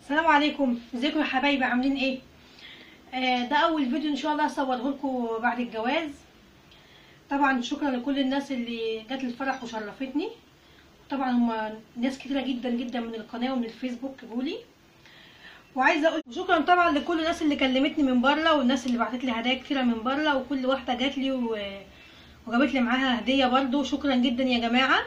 السلام عليكم ازيكم يا حبايبي عاملين ايه آه ده اول فيديو ان شاء الله هصوره لكم بعد الجواز طبعا شكرا لكل الناس اللي جت الفرح وشرفتني طبعا هم ناس كتيره جدا جدا من القناه ومن الفيسبوك جولي وعايزه اقول شكرا طبعا لكل الناس اللي كلمتني من بره والناس اللي بعتت لي هدايا كتيره من بره وكل واحده جات لي و... وجابت لي معاها هديه برضو شكرا جدا يا جماعه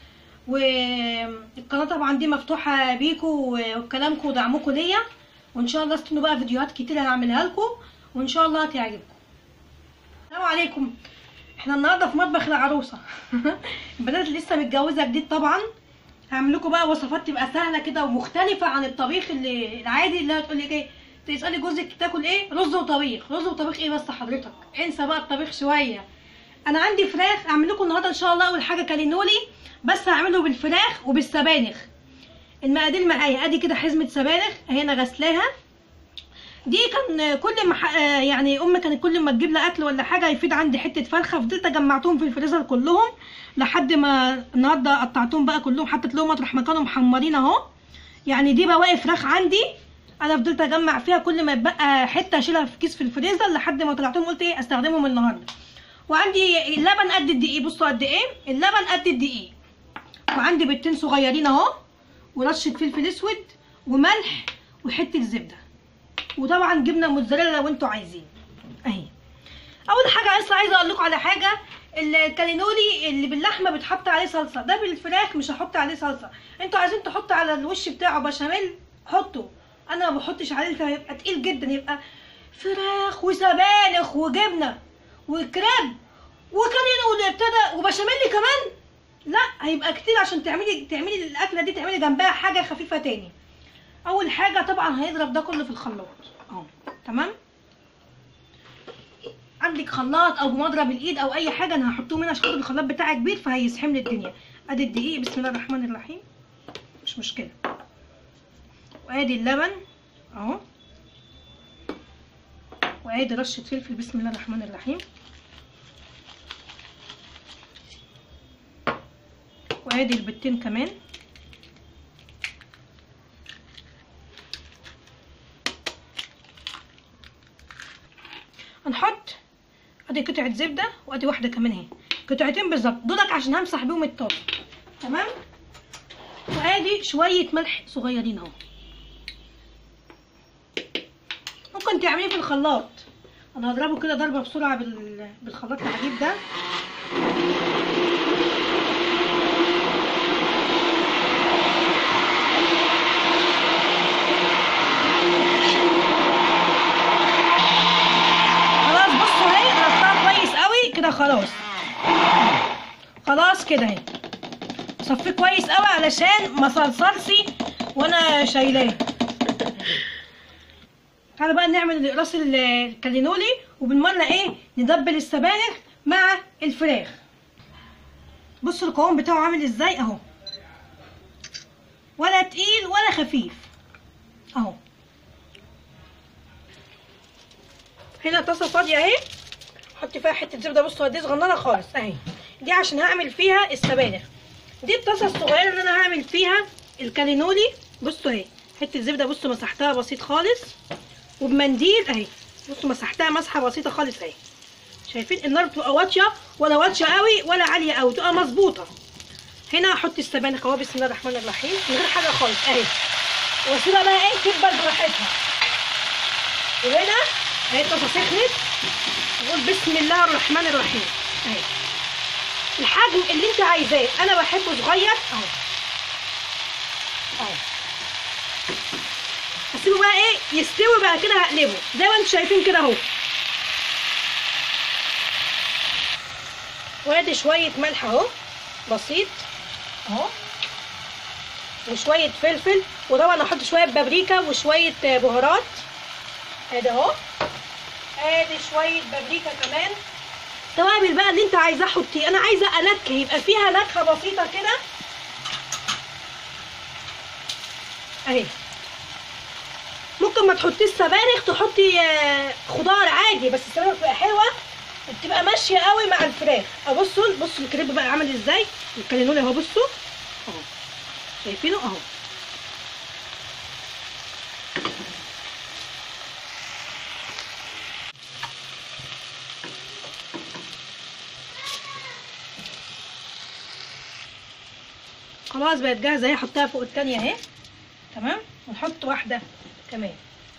والقناه طبعا دي مفتوحه بيكم وكلامكم ودعمكم ليا وان شاء الله استنوا بقى فيديوهات كتير هعملها لكم وان شاء الله هتعجبكم السلام عليكم احنا النهارده في مطبخ العروسه البنات اللي لسه متجوزه جديد طبعا هعمل لكم بقى وصفات تبقى سهله كده ومختلفه عن الطبيخ اللي العادي اللي هتقول لك ايه تسالي جوزك تاكل ايه رز وطبيخ رز وطبيخ ايه بس حضرتك انسى بقى الطبيخ شويه انا عندي فراخ اعمل لكم النهارده ان شاء الله اول حاجه كالينولي بس هعمله بالفراخ وبالسبانخ المقادير معايا ادي كده حزمه سبانخ اهي انا غسلاها دي كان كل ما ح- آه يعني امي كانت كل ما تجيب لي اكل ولا حاجه يفيد عندي حته فرخه فضلت جمعتهم في الفريزر كلهم لحد ما النهارده قطعتهم بقى كلهم حطيت لهم مطرح ما كانوا محمرين اهو يعني دي بواقي فراخ عندي انا فضلت اجمع فيها كل ما يبقى حته اشيلها في كيس في الفريزر لحد ما طلعتهم قلت ايه استخدمهم النهارده وعندي اللبن قد الدقيق بصوا قد ايه اللبن قد الدقيق وعندي بيضتين صغيرين اهو ورشه فلفل اسود وملح وحته زبده وطبعا جبنه موتزاريلا لو انتوا عايزين اهي اول حاجه لسه عايزه اقول لكم على حاجه الكالينولي اللي باللحمه بتحط عليه صلصه ده بالفراخ مش هحط عليه صلصه انتوا عايزين تحطوا على الوش بتاعه بشاميل حطوا انا ما بحطش عليه فيبقى تقيل جدا يبقى فراخ وسبانخ وجبنه وكراب وكالينولي ابتدى وبشاميل كمان لا هيبقى كتير عشان تعملي تعملي الاكله دي تعملي جنبها حاجه خفيفه تاني اول حاجه طبعا هيضرب ده كله في الخلاط اهو تمام عندك خلاط او بمضرب الايد او اي حاجه انا هحطهم هنا عشان خاطر الخلاط بتاعي كبير فهيسحم لي الدنيا ادي الدقيق بسم الله الرحمن الرحيم مش مشكله وادي اللبن اهو وادي رشه فلفل بسم الله الرحمن الرحيم وادي البتين كمان هنحط ادي قطعه زبده وادي واحده كمان اهي قطعتين بالظبط دولك عشان همسح بيهم الطاسه تمام وادي شويه ملح صغيرين اهو ممكن تعمليه في الخلاط انا هضربه كده ضربه بسرعه بال... بالخلاط العجيب ده خلاص بصوا اهي ضربتها كويس قوي كده خلاص خلاص كده اهي صفيه كويس قوي علشان ما صلصلش وانا شايلاه تعالى بقى نعمل الاقراص الكالينولي وبالمره ايه ندبل السبانخ مع الفراخ بصوا القوام بتاعه عامل ازاي اهو ولا تقيل ولا خفيف اهو هنا طاسه فاضيه اهي احط فيها حته زبده بصوا دي صغننه خالص اهي دي عشان هعمل فيها السبانخ دي الطاسه الصغيره اللي انا هعمل فيها الكالينولي بصوا اهي حته زبده بصوا مسحتها بسيط خالص وبمنديل اهي بصوا مسحتها مسحه بسيطه خالص اهي شايفين النار بتبقى واطيه ولا واطيه قوي ولا عاليه قوي تبقى مظبوطه هنا هحط السبانخ اهو بسم الله الرحمن الرحيم من غير حاجه خالص اهي واسيبها بقى ايه تكبر براحتها وهنا اهي الطاسه سخنت نقول بسم الله الرحمن الرحيم اهي الحجم اللي انت عايزاه انا بحبه صغير اهو اهو هسيبه بقى ايه يستوي بقى كده هقلبه زي ما انتم شايفين كده اهو وادي شويه ملح اهو بسيط اهو وشويه فلفل وطبعا احط شويه بابريكا وشويه بهارات ادي اهو ادي شويه بابريكا كمان توابل بقى اللي انت عايزاه حطيه انا عايزه انكه يبقى فيها نكهه بسيطه كده اهي ممكن ما تحطيش سبانخ تحطي آه، خضار عادي بس السبانخ بتبقى حلوه وبتبقى ماشيه قوي مع الفراخ ابصوا بصوا الكريب بقى عامل ازاي الكالينولي اهو بصوا اهو شايفينه اهو خلاص بقت جاهزه اهي احطها فوق التانية اهي تمام ونحط واحده كمان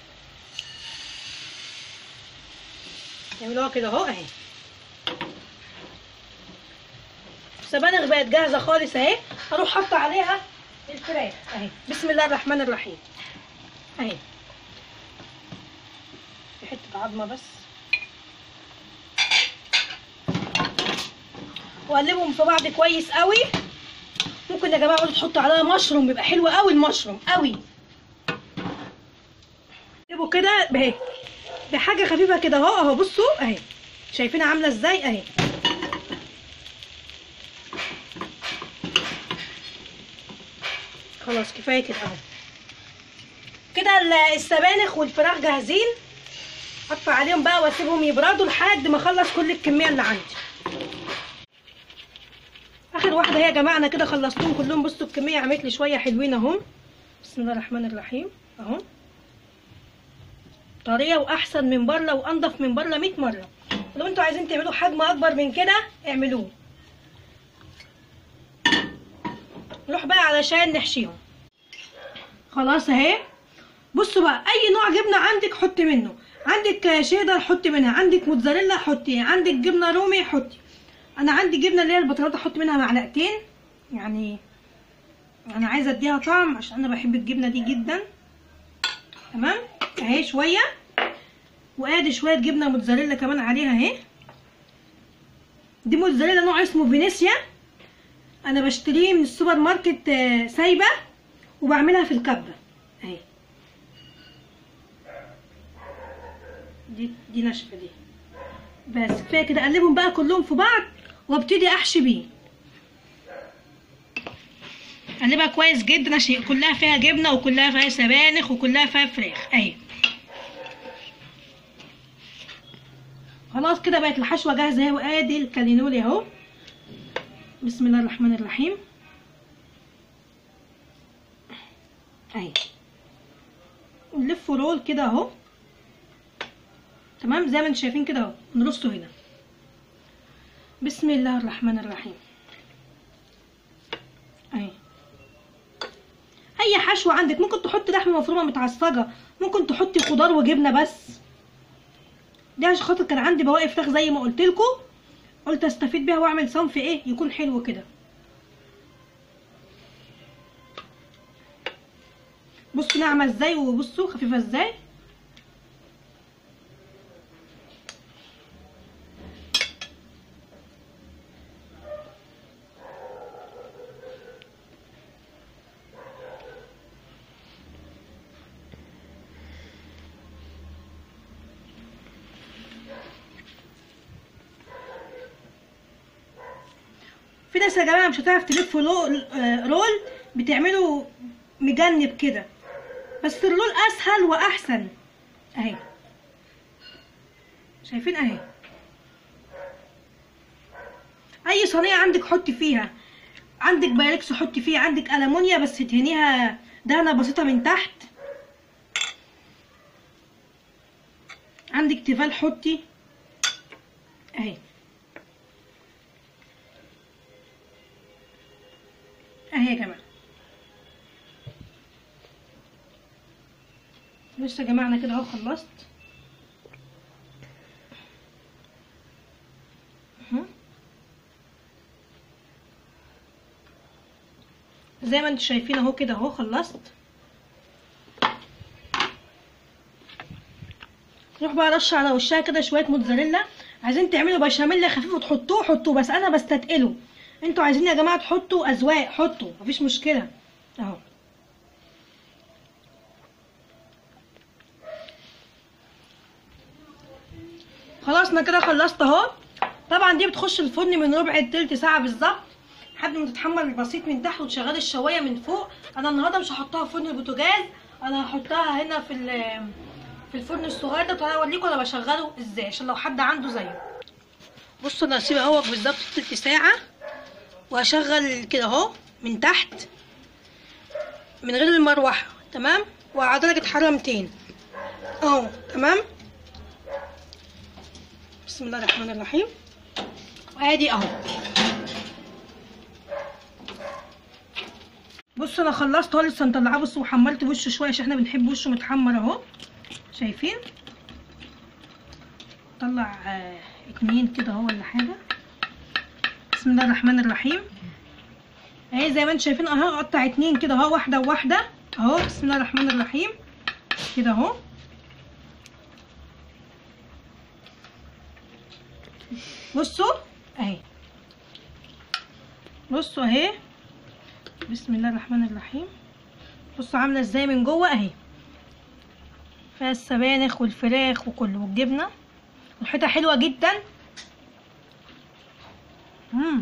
نعملوها كده اهو اهي السبانخ بقت جاهزه خالص اهي هروح حاطه عليها الفراخ اهي بسم الله الرحمن الرحيم اهي في حته عظمه بس واقلبهم في بعض كويس قوي ممكن يا جماعه برضه تحطوا عليها مشروم بيبقى حلو قوي المشروم قوي اقلبوا كده اهي بحاجه خفيفه كده اهو اهو بصوا اهي شايفينها عامله ازاي اهي خلاص كفايه كده اهو كده ال- السبانخ والفراخ جاهزين اقطع عليهم بقى واسيبهم يبردوا لحد ما اخلص كل الكميه اللي عندي اخر واحده هي يا جماعه انا كده خلصتهم كلهم بصوا الكميه عملت لي شويه حلوين اهو بسم الله الرحمن الرحيم اهو طريه واحسن من بره وانضف من بره 100 مره لو انتوا عايزين تعملوا حجم اكبر من كده اعملوه نروح بقى علشان نحشيهم خلاص اهي بصوا بقى اي نوع جبنه عندك حطي منه عندك شيدر حطي منها عندك موتزاريلا حطي عندك جبنه رومي حطي انا عندي جبنه اللي هي البطاطا احط منها معلقتين يعني انا عايزه اديها طعم عشان انا بحب الجبنه دي جدا تمام اهي شويه وادي شويه جبنه موتزاريلا كمان عليها اهي دي موتزاريلا نوع اسمه فينيسيا انا بشتريه من السوبر ماركت آه، سايبه وبعملها في الكبه اهي دي دي ناشفه دي بس كفايه كده اقلبهم بقى كلهم في بعض وابتدي احشي بيه اقلبها كويس جدا عشان كلها فيها جبنه وكلها فيها سبانخ وكلها فيها فراخ اهي خلاص كده بقت الحشوه جاهزه اهي وادي الكالينولي اهو بسم الله الرحمن الرحيم اهي نلفه رول كده اهو تمام زي ما انتم شايفين كده اهو نرصه هنا بسم الله الرحمن الرحيم اهي اي حشوه عندك ممكن تحطي لحمه مفرومه متعصجه ممكن تحطي خضار وجبنه بس دي عشان خاطر كان عندي بواقي فراخ زي ما قلت لكم قلت استفيد بيها واعمل صنف ايه يكون حلو كده بصوا ناعمه ازاي وبصوا خفيفه ازاي في ناس يا جماعه مش هتعرف تلف لو- آه، رول بتعمله مجنب كده بس الرول اسهل واحسن اهي شايفين اهي اي صينيه عندك حطي فيها عندك بايركس حطي فيها عندك المونيا بس تدهنيها دهنه بسيطه من تحت عندك تيفال حطي اهي اهي يا جماعه بصوا يا جماعه انا كده اهو خلصت اهو. زي ما انتم شايفين اهو كده اهو خلصت نروح بقى ارش على وشها كده شويه موتزاريلا عايزين تعملوا بشاميل خفيف وتحطوه حطوه بس انا بستتقله انتوا عايزين يا جماعه تحطوا اذواق حطوا مفيش مشكله اهو خلاص انا كده خلصت اهو طبعا دي بتخش الفرن من ربع لتلت ساعه بالظبط لحد ما تتحمر بسيط من تحت وتشغلي الشوايه من فوق انا النهارده مش هحطها في فرن البوتاجاز انا هحطها هنا في ال- في الفرن الصغير ده تعالى اوريكم انا بشغله ازاي عشان لو حد عنده زيه بصوا انا هسيبه اهو بالظبط تلت ساعه وهشغل كده اهو من تحت من غير المروحه تمام وعلى درجه حراره 200 اهو تمام بسم الله الرحمن الرحيم وادي اهو بصوا انا خلصت اهو لسه مطلعاه بصوا وحمرت وشه شويه عشان احنا بنحب وشه متحمر اهو شايفين طلع آه اتنين كده اهو ولا حاجه بسم الله الرحمن الرحيم اهي زي ما انتم شايفين اهو اقطع اتنين كده اهو واحده وواحده اهو بسم الله الرحمن الرحيم كده اهو بصوا اهي بصوا اهي بسم الله الرحمن الرحيم بصوا عامله ازاي من جوه اهي فيها السبانخ والفراخ وكله والجبنه ريحتها حلوه جدا مم.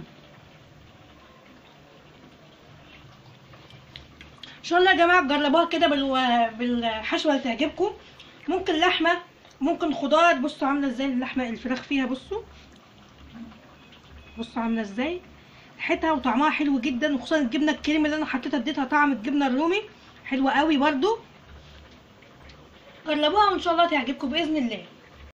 ان شاء الله يا جماعه تجربوها كده بال... بالحشوه اللي تعجبكم ممكن لحمه ممكن خضار بصوا عامله ازاي اللحمه الفراخ فيها بصوا بصوا عامله ازاي ريحتها وطعمها حلو جدا وخصوصا الجبنه الكريم اللي انا حطيتها اديتها طعم الجبنه الرومي حلوه قوي برضو جربوها وان شاء الله تعجبكم باذن الله